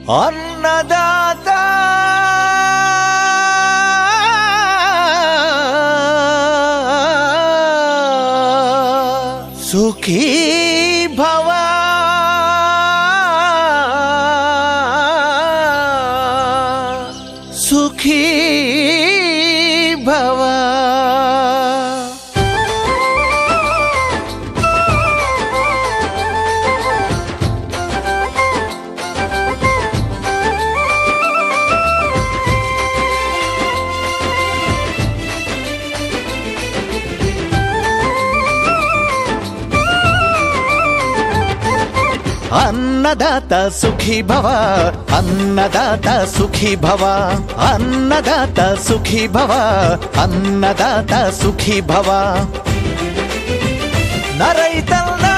అన్నదాత సుఖీ భవ సుఖీ భవ అన్నదాత సుఖీ భవ అన్నదాత సుఖీ భవ అన్నదాత సుఖీ భవ అన్నదాత సుఖీ భవ నరైతల్లా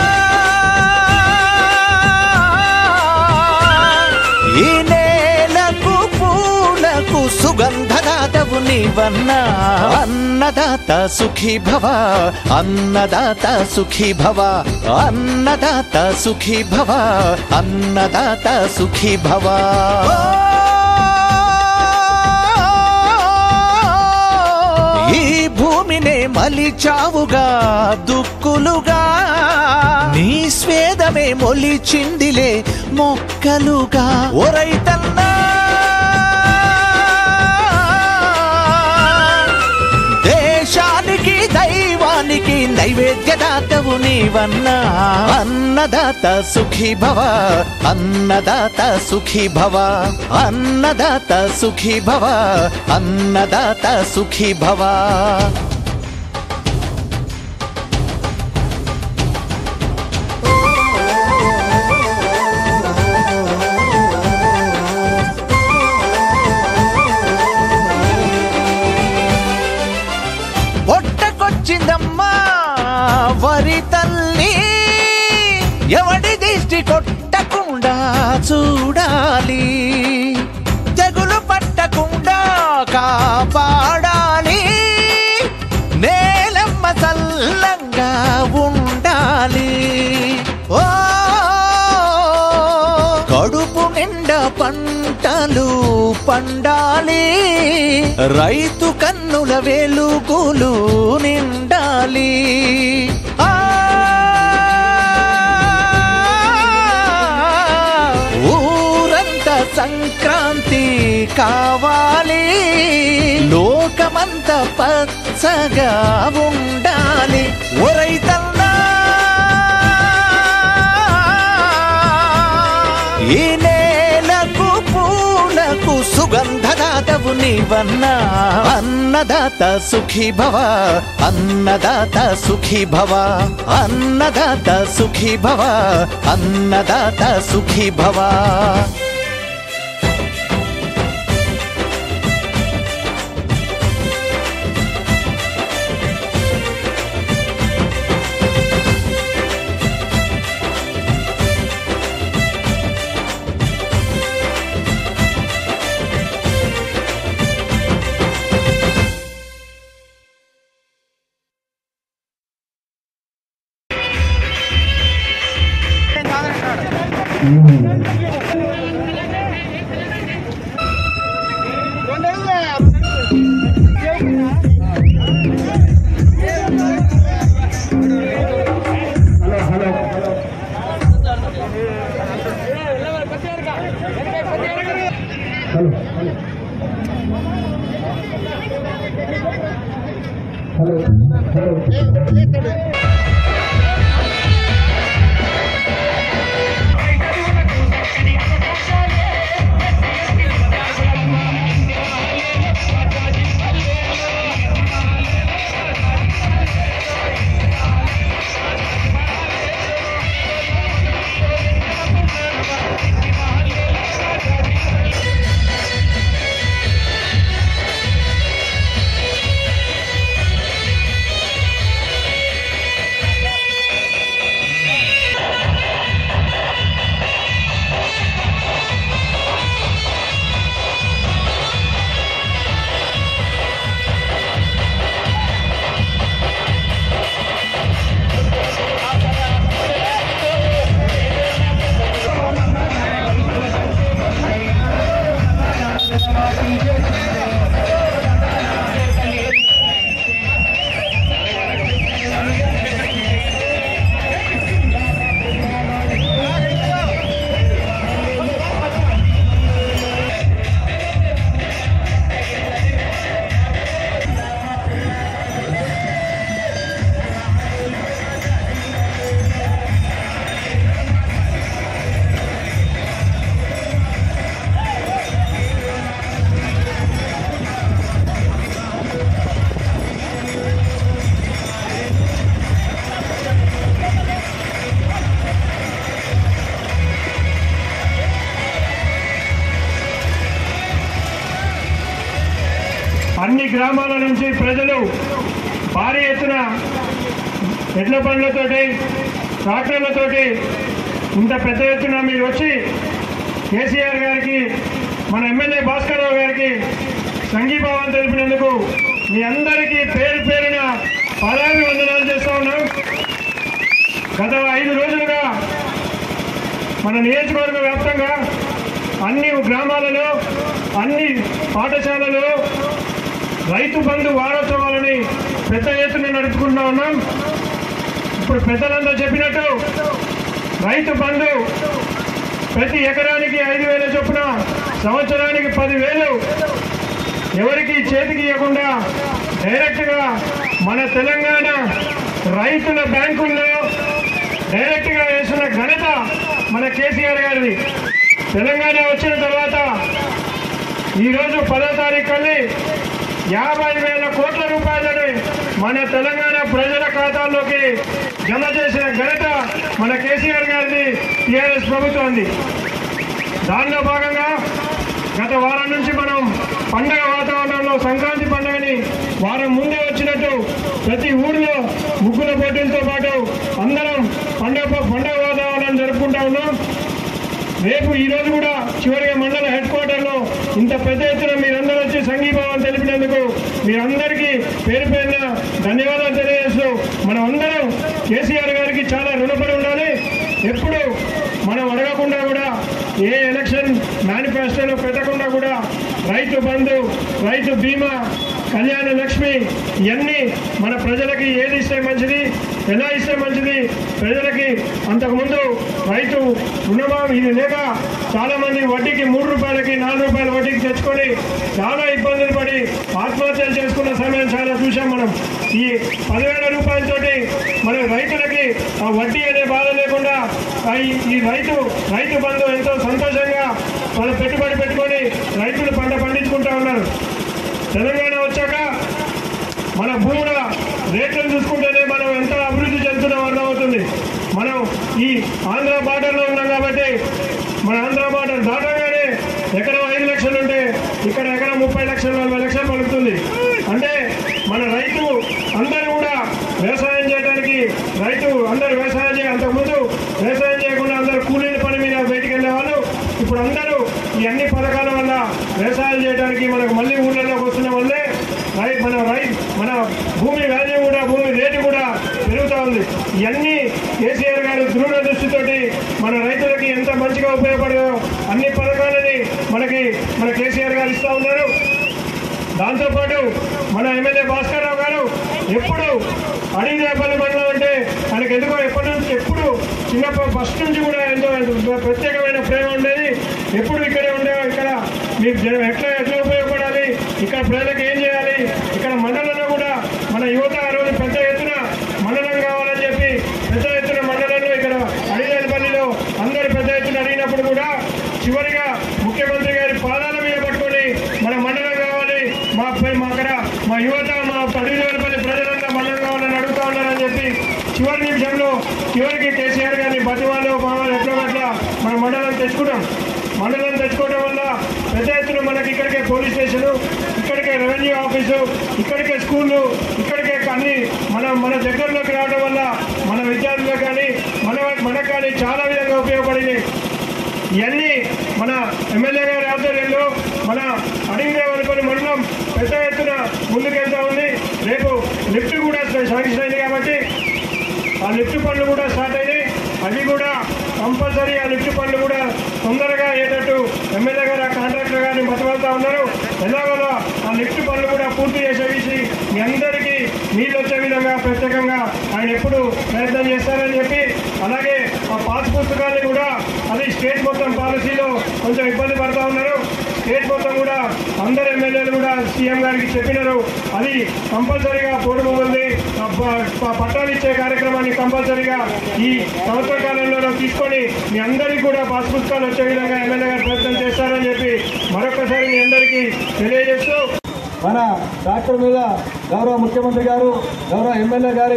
ఈ నేలకు పూలకు సుగంధదాతవు నీవన్నా అన్నదాత సుఖీ భవ అన్నదాత సుఖీ భవ అన్నదాత సుఖీ భవ అన్నదాత సుఖీ భవ ఈ భూమినే మలిచావుగా దుక్కులుగా నీ స్వేదమే మొలిచిందిలే మొక్కలుగా ఒరైతన్నా దేశానికి దైవానికి నైవేద్యదాతవు నీవన్నా అన్నదాత సుఖీ భవ అన్నదాత సుఖీ భవ అన్నదాత సుఖీ భవ అన్నదాత సుఖీ భవ పొట్టకొచ్చిందమ్మా వరి తల్లి ఎవడి దిష్టి కొట్టకుండా చూడాలి తెగులు పట్టకుండా కాపాడాలి నేలమ్మ చల్లంగా ఉండాలి ఓ కడుపు నిండా పంటలు పండాలి రైతు కన్నుల వెలుగులు నిండాలి ఆ ఊరంతా సంక్రాంతి కావాలి లోకమంతా పచ్చగా ఉండాలి ఒరైతల్లా ఈ నేలకు పూలకు సుగంధదాతవు నీవన్నా అన్నదాత సుఖీ భవ అన్నదాత సుఖీ భవ అన్నదాత సుఖీ భవ అన్నదాత సుఖీ భవ అన్ని గ్రామాల నుంచి ప్రజలు భారీ ఎత్తున ఎడ్ల బండ్లతోటి ట్రాక్టర్లతోటి ఇంత పెద్ద ఎత్తున మీరు వచ్చి కేసీఆర్ గారికి మన ఎమ్మెల్యే భాస్కర్ రావు గారికి సంఘీభావం తెలిపినందుకు మీ అందరికీ పేరు పేరున పాదాభివందనాలు చేస్తా ఉన్నాం గత ఐదు రోజులుగా మన నియోజకవర్గ వ్యాప్తంగా అన్ని గ్రామాలలో అన్ని పాఠశాలలో రైతు బంధు వారోత్సవాలని పెద్ద ఎత్తున నడుపుకుంటా ఉన్నాం ఇప్పుడు పెద్దలంతా చెప్పినట్టు రైతు బంధు ప్రతి ఎకరానికి ఐదు వేల చొప్పున సంవత్సరానికి పదివేలు ఎవరికి చేతికి ఇవ్వకుండా డైరెక్ట్గా మన తెలంగాణ రైతుల బ్యాంకుల్లో డైరెక్ట్గా వేసిన ఘనత మన కేసీఆర్ గారిది తెలంగాణ వచ్చిన తర్వాత ఈరోజు పదో తారీఖు కల్లి యాభై వేల కోట్ల రూపాయలని మన తెలంగాణ ప్రజల ఖాతాల్లోకి జమ చేసిన ఘనత మన కేసీఆర్ గారిది టీఆర్ఎస్ ప్రభుత్వంది దానిలో భాగంగా గత వారం నుంచి మనం పండగ వాతావరణంలో సంక్రాంతి పండుగని వారం ముందే వచ్చినట్టు ప్రతి ఊరిలో ముగ్గుల పోటీలతో పాటు అందరం పండగ పండగ వాతావరణం జరుపుకుంటా ఉన్నాం రేపు ఈ రోజు కూడా చివరిగా మండల హెడ్ క్వార్టర్లో ఇంత పెద్ద ఎత్తున మీరందరూ వచ్చి సంఘీభావం తెలిపినందుకు మీరందరికీ పేరు పేరున ధన్యవాదాలు తెలియజేస్తూ మనం అందరం కేసీఆర్ గారికి చాలా రుణపడి ఉండాలి ఎప్పుడు మనం అడగకుండా కూడా ఏ ఎలక్షన్ మేనిఫెస్టోలో పెట్టకుండా కూడా రైతు బంధు రైతు బీమా కళ్యాణ లక్ష్మి ఇవన్నీ మన ప్రజలకి ఏది ఇస్తే మంచిది ఎలా ఇస్తే మంచిది ప్రజలకి అంతకుముందు రైతు రుణమాఫీ ఇది లేక చాలా మంది వడ్డీకి మూడు రూపాయలకి నాలుగు రూపాయల వడ్డీకి తెచ్చుకొని చాలా ఇబ్బందులు పడి ఆత్మహత్యలు చేసుకున్న సమయం చాలా చూసాం మనం ఈ పదివేల రూపాయలతోటి మన రైతులకి ఆ వడ్డీ అనే బాధ లేకుండా ఆ ఈ- ఈ రైతు రైతు బంధు ఎంతో సంతోషంగా వాళ్ళ పెట్టుబడి పెట్టుకొని రైతులు పంట పండించుకుంటా ఉన్నారు తెలంగాణ వచ్చాక మన భూముల రేట్లను చూసుకుంటేనే మనం ఎంత అభివృద్ధి చెందుతున్నాం అర్థమవుతుంది మనం ఈ ఆంధ్ర బార్డర్లో ఉన్నాం కాబట్టి మన ఆంధ్ర బార్డర్ దాటగానే ఎకరం ఐదు లక్షలు ఉంటే ఇక్కడ ఎకరం ముప్పై లక్షలు నలభై లక్షలు పలుకుతుంది అంటే మన రైతు అందరూ కూడా వ్యవసాయం చేయడానికి రైతు అందరూ వ్యవసాయం చేయ అంతకుముందు వ్యవసాయం చేయకుండా అందరూ కూలీల పని మీద బయటికి వెళ్ళే వాళ్ళు ఇప్పుడు అందరూ ఈ అన్ని పథకాల వల్ల వ్యవసాయం చేయడానికి మనకు మళ్ళీ ఊళ్ళలోకి వస్తున్న వల్లే రై మన రై మన భూమి వాల్యూ కూడా భూమి రేటు కూడా పెరుగుతూ ఉంది ఇవన్నీ కేసీఆర్ గారు దృఢ దృష్టితోటి మన రైతులకి ఎంత మంచిగా ఉపయోగపడదో అన్ని పథకాలని మనకి మన కేసీఆర్ గారు ఇస్తూ ఉన్నారు దాంతోపాటు మన ఎమ్మెల్యే భాస్కర్ రావు గారు ఎప్పుడు అడిగిరేపల్లి మండలం అంటే ఆయనకు ఎందుకో ఎప్పటి నుంచి ఎప్పుడు చిన్నప్పుడు ఫస్ట్ నుంచి కూడా ఎంతో ప్రత్యేకమైన ప్రేమ ఉండేది ఎప్పుడు ఇక్కడే ఉండే ఇక్కడ మీకు జనం ఎట్లా ఎట్లా ఉపయోగపడాలి ఇక్కడ ప్రజలకు ఏం చేయాలి ఇక్కడ మండలంలో కూడా మన యువత ఆ రోజు పెద్ద ఎత్తున మండలం కావాలని చెప్పి పెద్ద ఎత్తున మండలంలో ఇక్కడ అడిగిరేపల్లిలో అందరు పెద్ద ఎత్తున అడిగినప్పుడు కూడా చివరిగా ముఖ్యమంత్రి గారి పాదాల మీద పట్టుకొని మన మండలం కావాలి మా పై- మా అక్కడ మా యువత మా పడివేలపల్లి ప్రజలంతా మండలం కావాలని అడుగుతా ఉన్నారని చెప్పి చివరి నిమిషంలో చివరికి కేసీఆర్ గారిని బతివాళ్ళు మామూలు ఎట్లా అట్లా మన మండలం తెచ్చుకున్నాం మండలం తెచ్చుకోవడం వల్ల పెద్ద ఎత్తున మనకి ఇక్కడికే పోలీస్ స్టేషను ఇక్కడికే రెవెన్యూ ఆఫీసు ఇక్కడికే స్కూళ్ళు ఇక్కడికే అన్ని మన మన దగ్గరలోకి రావడం వల్ల మన విద్యార్థులకు కానీ మన మనకు కానీ చాలా విధంగా ఉపయోగపడింది ఇవన్నీ మన ఎమ్మెల్యే గారి ఆధ్వర్యంలో మన అడిగిన మండలం పెద్ద ఎత్తున ముందుకెళ్తా ఉంది రేపు లిఫ్ట్ కూడా శాంక్షన్ అయింది కాబట్టి ఆ లిఫ్ట్ పనులు కూడా స్టార్ట్ అయినాయి అవి కూడా కంపల్సరీ ఆ లిఫ్ట్ పనులు కూడా తొందరగా అయ్యేటట్టు ఎమ్మెల్యే గారు ఆ కాంట్రాక్టర్ గారిని బతకలుతా ఉన్నారు ఎలాగోలా ఆ లిఫ్ట్ పనులు కూడా పూర్తి చేసేసి మీ అందరికీ నీళ్ళు వచ్చే విధంగా ప్రత్యేకంగా ఆయన ఎప్పుడు ప్రయత్నం చేస్తారని చెప్పి అలాగే ఆ పాస్ పుస్తకాన్ని కూడా అది స్టేట్ మొత్తం పాలసీలో కొంచెం ఇబ్బంది పడుతూ ఉన్నారు స్టేట్ మొత్తం కూడా అందరు ఎమ్మెల్యేలు కూడా సీఎం గారికి చెప్పినారు అది కంపల్సరీగా పోటీ ఉంది ఆ ప- ప- పట్టాలు ఇచ్చే కార్యక్రమాన్ని కంపల్సరీగా ఈ సంవత్సర కాలంలో తీసుకొని మీ అందరికీ కూడా పాస్ పుస్తకాలు వచ్చే విధంగా ఎమ్మెల్యే గారు ప్రయత్నం చేస్తారని చెప్పి మరొకసారి మీ అందరికీ తెలియజేస్తూ మన డాక్టర్ మీద గౌరవ ముఖ్యమంత్రి గారు గౌరవ ఎమ్మెల్యే గారి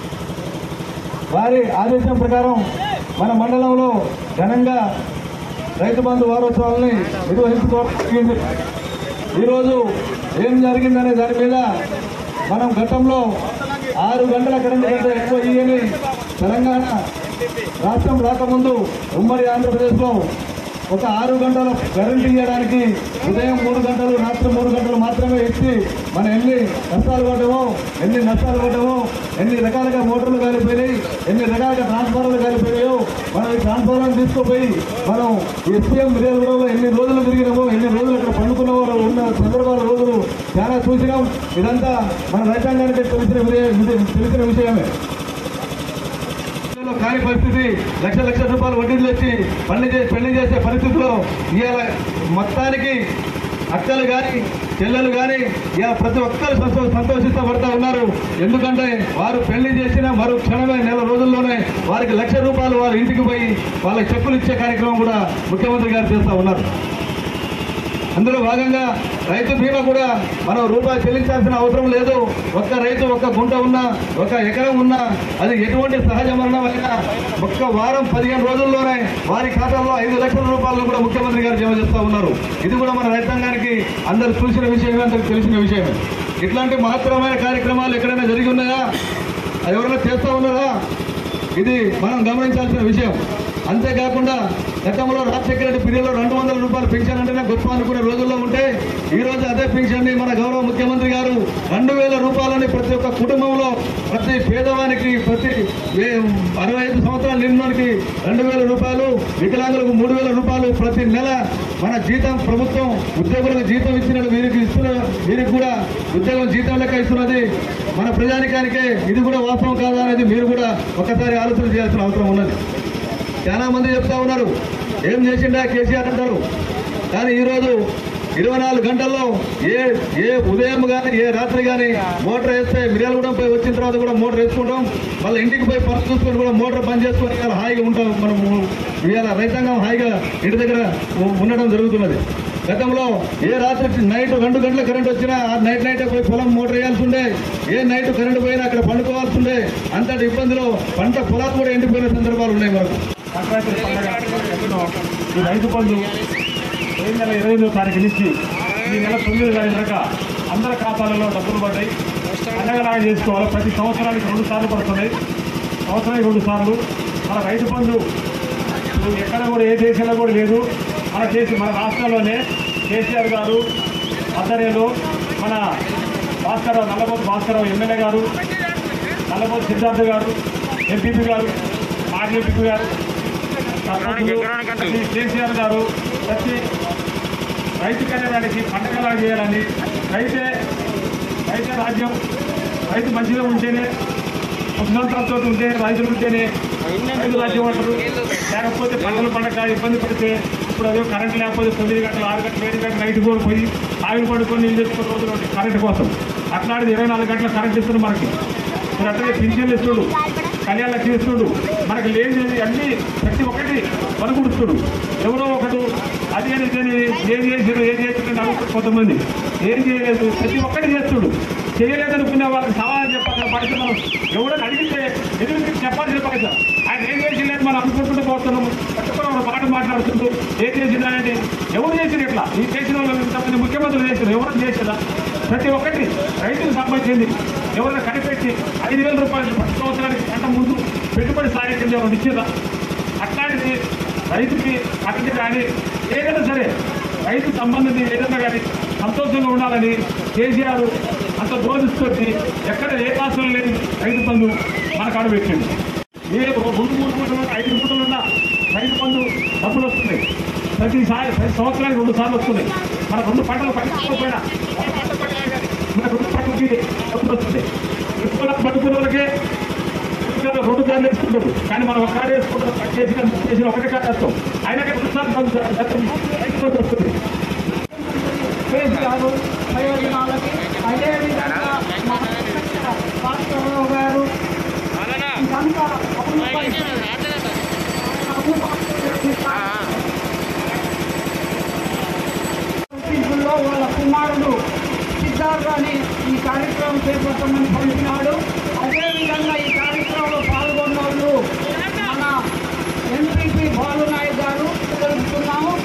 వారి ఆదేశం ప్రకారం మన మండలంలో ఘనంగా రైతు బంధు వారోత్సవాలని నిర్వహించుకోవడం జరిగింది ఈరోజు ఏం జరిగిందనే దాని మీద మనం గతంలో ఆరు గంటల కరెంటు కంటే ఎక్కువ ఇయ్యని తెలంగాణ రాష్ట్రం రాకముందు ఉమ్మడి ఆంధ్రప్రదేశ్లో ఒక ఆరు గంటల కరెంట్ ఇవ్వడానికి ఉదయం మూడు గంటలు రాత్రి మూడు గంటలు మాత్రమే ఇచ్చి మనం ఎన్ని నష్టాలు పడ్డామో ఎన్ని నష్టాలు పడ్డామో ఎన్ని రకాలుగా మోటార్లు కాలిపోయినాయి ఎన్ని రకాలుగా ట్రాన్స్ఫార్మర్లు కాలిపోయాయో మనం ఈ ట్రాన్స్ఫార్మర్ తీసుకుపోయి మనం ఎస్పీఎం విజయనగరంలో ఎన్ని రోజులు తిరిగినామో ఎన్ని రోజులు అక్కడ పండుకున్న వారు ఉన్న సందర్భాల రోజులు చాలా చూసినాం ఇదంతా మన రైతాంగానికి తెలిసిన విజయ- తెలిసిన విషయమే లో కాని పరిస్థితి లక్ష లక్ష రూపాయలు వడ్డీలు తెచ్చి పని చేసి పెళ్లి చేసే పరిస్థితిలో ఇవాళ మొత్తానికి అక్కలు కానీ చెల్లెలు కానీ ఇవాళ ప్రతి ఒక్కరు సంతో సంతోషిస్తూ పడతా ఉన్నారు ఎందుకంటే వారు పెళ్లి చేసిన మరో క్షణమే నెల రోజుల్లోనే వారికి లక్ష రూపాయలు వారి ఇంటికి పోయి వాళ్ళకి చెప్పులు ఇచ్చే కార్యక్రమం కూడా ముఖ్యమంత్రి గారు చేస్తూ ఉన్నారు అందులో భాగంగా రైతు బీమా కూడా మనం రూపాయి చెల్లించాల్సిన అవసరం లేదు ఒక్క రైతు ఒక్క గుంట ఉన్నా ఒక ఎకరం ఉన్నా అది ఎటువంటి సహజ మరణం అయినా ఒక్క వారం పదిహేను రోజుల్లోనే వారి ఖాతాలో ఐదు లక్షల రూపాయలను కూడా ముఖ్యమంత్రి గారు జమ చేస్తూ ఉన్నారు ఇది కూడా మన రైతాంగానికి అందరు చూసిన విషయమే అందరికి తెలిసిన విషయమే ఇట్లాంటి మహత్తరమైన కార్యక్రమాలు ఎక్కడైనా జరిగి ఉన్నాయా అది ఎవరైనా చేస్తూ ఉన్నారా ఇది మనం గమనించాల్సిన విషయం అంతేకాకుండా గతంలో రాజశేఖర రెడ్డి పీరియడ్లో రెండు వందల రూపాయలు పెన్షన్ అంటేనే గొప్ప అనుకునే రోజుల్లో ఉంటే ఈ రోజు అదే పెన్షన్ ని మన గౌరవ ముఖ్యమంత్రి గారు రెండు వేల రూపాయలని ప్రతి ఒక్క కుటుంబంలో ప్రతి పేదవానికి ప్రతి ఏ- అరవై ఐదు సంవత్సరాల నిన్నోనికి రెండు వేల రూపాయలు వికలాంగులకు మూడు వేల రూపాయలు ప్రతి నెల మన జీతం ప్రభుత్వం ఉద్యోగులకు జీతం ఇచ్చినట్టు వీరికి ఇస్తున్న వీరికి కూడా ఉద్యోగం జీతం లెక్క ఇస్తున్నది మన ప్రజానికానికే ఇది కూడా వాస్తవం కాదా అనేది మీరు కూడా ఒకసారి ఆలోచన చేయాల్సిన అవసరం ఉన్నది చాలా మంది చెప్తా ఉన్నారు ఏం చేసిండా కేసీఆర్ అంటారు కానీ ఈరోజు ఇరవై నాలుగు గంటల్లో ఏ ఏ ఉదయం కానీ ఏ రాత్రి కానీ మోటార్ వేస్తే మిర్యాలగూడెం పోయి వచ్చిన తర్వాత కూడా మోటార్ వేసుకుంటాం మళ్ళీ ఇంటికి పోయి పని చూసుకొని కూడా మోటార్ బంద్ చేసుకొని ఇవాళ హాయిగా ఉంటాం మనం ఇవాళ రైతాంగం హాయిగా ఇంటి దగ్గర ఉ- ఉండడం జరుగుతున్నది గతంలో ఏ రాత్రి నైట్ రెండు గంటల కరెంట్ వచ్చినా ఆ నైట్ నైట్ పోయి పొలం మోటార్ వేయాల్సి ఉండే ఏ నైట్ కరెంట్ పోయినా అక్కడ పండుకోవాల్సి ఉండే అంతటి ఇబ్బందిలో పంట పొలాలు కూడా ఎండిపోయిన సందర్భాలు ఉన్నాయి మనకు సంక్రాంతి పండుగ ఎప్పుడో ఈ రైతు బంధు ఈ నెల ఇరవై ఎనిమిదో తారీఖు నుంచి ఈ నెల తొమ్మిదో తారీఖు దాకా అందరి ఖాతాలలో డబ్బులు పడ్డాయి పండగలాగా చేసుకోవాలి ప్రతి సంవత్సరానికి రెండు సార్లు పడుతున్నాయి సంవత్సరానికి రెండు సార్లు మన రైతు బంధు ఇప్పుడు ఎక్కడ కూడా ఏ దేశంలో కూడా లేదు మన దేశం మన రాష్ట్రంలోనే కేసీఆర్ గారు ఆధ్వర్యంలో మన భాస్కరరావు నల్లబోతు భాస్కరరావు ఎమ్మెల్యే గారు నల్లబోతు సిద్ధార్థ గారు ఎంపీపీ గారు మాజీ ఎంపీపీ గారు సర్పంచులు, ప్రతి కేసీఆర్ గారు ప్రతి రైతు కళ్యాణానికి పండగలా చేయాలని రైతే రైతే రాజ్యం రైతు మంచిగా ఉంటేనే సుఖంతరంతో ఉంటే రైతులు ఉంటేనే రైతు రాజ్యం అంటారు లేకపోతే పంటలు పండగ ఇబ్బంది పడితే ఇప్పుడు అదే కరెంట్ లేకపోతే తొమ్మిది గంటలు ఆరు గంటలు ఏడు గంటలు నైట్ కూడా పోయి ఆవిరి పడుకొని నీళ్ళు తెచ్చుకున్న రోజులు ఉంటాయి కరెంట్ కోసం అట్లాంటిది ఇరవై నాలుగు గంటల కరెంట్ ఇస్తుంది మనకి ఇప్పుడు అట్లనే పింఛన్లు ఇస్తుడు కళ్యాణ లక్ష్మి ఇస్తుడు మనకి లేనిది అన్ని ప్రతి ఒక్కటి పలుకుడుస్తుడు ఎవరో ఒకడు అది అని ఇదని ఏం చేసారు ఏం చేసిండు అడుగుతారు కొంతమంది ఏం చేయలేదు ప్రతి ఒక్కటి చేస్తుడు చేయలేదనుకునే వాళ్ళకి సమాధానం చెప్పాలి పడితే మనం ఎవరైనా అడిగితే ఎదురు చెప్పాల్సిన పని సార్ ఆయన ఏం చేసిందని మనం అనుకుంటుంటూ పోతున్నాం పట్టుకుని ఒక మాట మాట్లాడుతుంటూ ఏం చేసిందని ఎవరు చేసిన ఇట్లా ఈ చేసిన వాళ్ళు ఇంతమంది ముఖ్యమంత్రులు చేశారు ఎవరు చేశారా ప్రతి ఒక్కటి రైతులకు సంబంధించింది ఎవరైనా కనిపెట్టి ఐదు వేల రూపాయలు ప్రతి సంవత్సరానికి పంట ముందు పెట్టుబడి సాయం కింద ఎవరు ఇచ్చిందా అట్లాంటిది రైతుకి అక్కడికి కానీ ఏదైనా సరే రైతు సంబంధించి ఏదైనా కానీ సంతోషంగా ఉండాలని కేసీఆర్ అంత బోధిస్తుంది ఎక్కడ ఏ కాసులు లేని రైతు బంధు మన కాడ పెట్టింది ఏ రెండు మూడు మూడు ఐదు మూటలు ఉన్నా రైతు బంధు డబ్బులు వస్తున్నాయి ప్రతిసారి ప్రతి సంవత్సరానికి రెండు సార్లు వస్తున్నాయి మన రెండు పంటలు పండించకపోయినా ఒక పంట పండినా కానీ మన రెండు పంటలకి డబ్బులు వస్తున్నాయి ఎక్కువ పట్టుకున్న వాళ్ళకే ఇక్కడ రెండు కార్లు వేసుకుంటారు కానీ మనం ఒక కారు వేసుకుంటాం కట్ చేసి చేసి ఒకటే కారు వేస్తాం అయినా కానీ ఒకసారి మనం గతం రైతు బంధు వస్తుంది కేసీఆర్ ప్రయోజనాలకి అదేవిధంగా మా రాష్ట్రంలో గారు ఇదంతా అమలు పరిచి- అమలు పరిచి గుర్తింపుల్లో వాళ్ళ కుమారుడు సిద్ధార్థని ఈ కార్యక్రమం చేపట్టమని పంపినాడు అదేవిధంగా ఈ కార్యక్రమంలో పాల్గొన్న వాళ్ళు మన ఎంపీపీ బాలునాయక్ గారు తెలుపుతున్నాము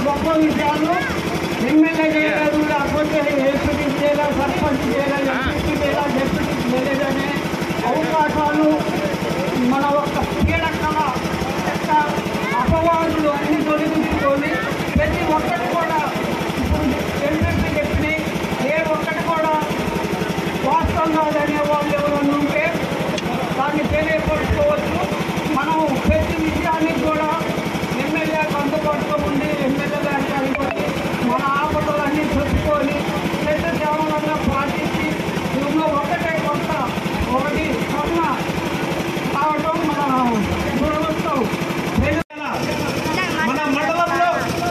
గొప్ప విషయాలు ఎమ్మెల్యే చేయలేదు లేకపోతే ఏపీ చేయలేదు సర్పంచ్ చేయలేదు ఎంపీ చేయలేదు డిప్యూటీ చేయలేదు అనే అవకాశాలు మన ఒక్క పీడకల యొక్క అపవాదులు అన్ని తొలగించుకొని ప్రతి ఒక్కటి కూడా ఇప్పుడు ఎంపీ చెప్పినాయి ఏ ఒక్కటి కూడా వాస్తవం కాదనే వాళ్ళు ఎవరైనా ఉంటే దాన్ని తెలియపరుచుకోవచ్చు మనం ప్రతి విషయానికి కూడా ఎమ్మెల్యేకి అందుబాటులో ఉండి ఎమ్మెల్యే గారికి అనుకొని మన ఆపదలన్నీ చెప్పుకొని పెద్ద సేవలంగా పాటించి ఉన్న ఒకటే కొంత ఒకటి స్వర్ణ కావటం మన దురదృష్టం మన మండలంలో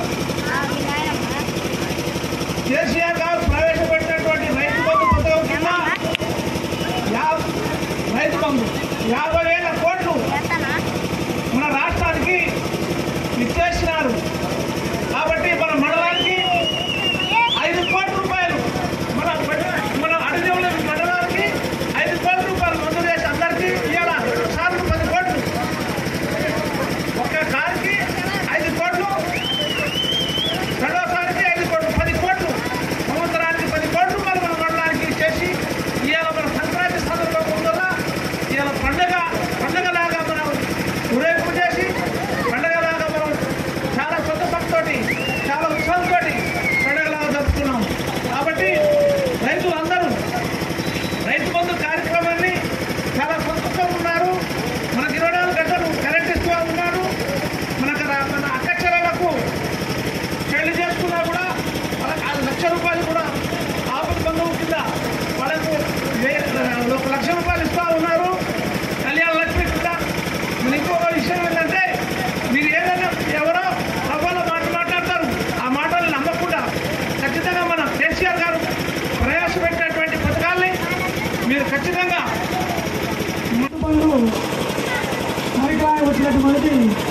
కేసీఆర్ గారు ప్రవేశపెట్టినటువంటి రైతు బంధు పథకం కింద యా- రైతు బంధు యాభై వేల కోట్లు మన రాష్ట్రానికి ఇచ్చేసినారు కాబట్టి మన మండలానికి ఐదు కోట్ల రూపాయలు మన మన అడిదేవుల మండలానికి ఐదు కోట్ల రూపాయలు మంజూరు చేసి అందరికీ ఇవ్వాలి సార్లు పది కోట్లు ఒక్క కారుకి ఐదు కోట్లు రెండోసారికి ఐదు కోట్లు పది కోట్లు సంవత్సరానికి పది కోట్లు మరి మన మండలానికి ఇచ్చేసి ఇవాళ మన సంక్రాంతి సందర్భం ఉందల్లా ఇవాళ పండగ పండగలాగా మనం ఊరేగింపు చేసి పండగలాగా మనం చాలా సొంతపంతోటి చాలా ఉత్సాహంతో పండగలాగా జరుపుకున్నాం కాబట్టి రైతులందరూ రైతు బంధు కార్యక్రమాన్ని చాలా సంతోషంగా ఉన్నారు మనకి ఇరవై నాలుగు గంటలు కరెంట్ ఇస్తూ ఉన్నారు మనకు రా- మన అక్క చెల్లెలకు పెళ్లి చేసుకున్నా కూడా వాళ్ళకి ఆ లక్ష రూపాయలు కూడా ఆపద బంధువు కింద వాళ్ళకు వే- ఒక లక్ష రూపాయలు ఇస్తూ ఉన్నారు కళ్యాణ లక్ష్మి కింద మన ఇంకొక విషయం ఏంటంటే మీరు ఏదైనా ఎవరో సభలో మాట మాట్లాడతారు ఆ మాటలు నమ్మకుండా ఖచ్చితంగా మన కేసీఆర్ గారు ప్రవేశపెట్టినటువంటి పథకాల్ని మీరు ఖచ్చితంగా పనులు అధికారం వచ్చినటువంటి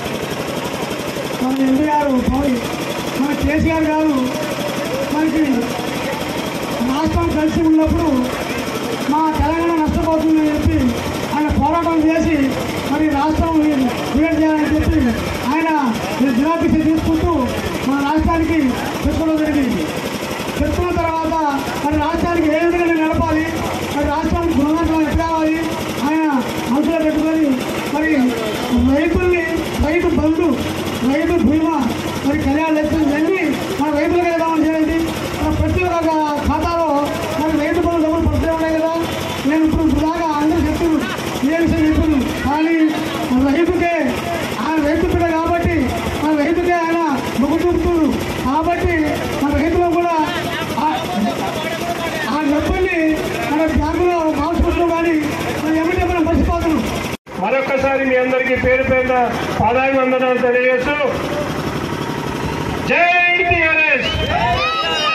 మన ఎన్టీఆర్ పవన్ మన కేసీఆర్ గారు మనకి రాష్ట్రం కలిసి ఉన్నప్పుడు మా తెలంగాణ నష్టపోతుందని చెప్పి ఆయన పోరాటం చేసి మరి రాష్ట్రం క్రియేట్ చేయాలని చెప్పి ఆయన దినాపిసి తీసుకుంటూ మన రాష్ట్రానికి పెట్టుకోవడం జరిగింది పెట్టుకున్న తర్వాత మరి రాష్ట్రానికి ఏ విధంగా నడపాలి మరి రాష్ట్రానికి గుణవంతం ఎట్లా కావాలి ఆయన మనసులో పెట్టుకొని మరి రైతుల్ని రైతు బంధు రైతు బీమా మరి కళ్యాణ లక్ష్మి ఇవన్నీ మన రైతులకు వేద్దామని చేయండి మన ప్రతి ఒక్క ఖాతాలో మరి రైతు బంధు డబ్బులు పడుతూ ఉన్నాయి కదా నేను ఇప్పుడు దాకా అందరూ చెప్తున్నారు ఏ విషయం చెప్తున్నాను కానీ రైతుకే ఆయన రైతు బిడ్డ కాబట్టి మన రైతుకే ఆయన మొగ్గు చూపుతున్నారు కాబట్టి మన రైతులు కూడా ఆ- ఆ డబ్బుల్ని మన బ్యాంకులో మార్చుకుంటాం కానీ మనం ఏమంటే మనం మర్చిపోతున్నాం మరొక్కసారి మీ అందరికీ పేరు పేరున పాదాభివందనాలు తెలియజేస్తూ జై టీఆర్ఎస్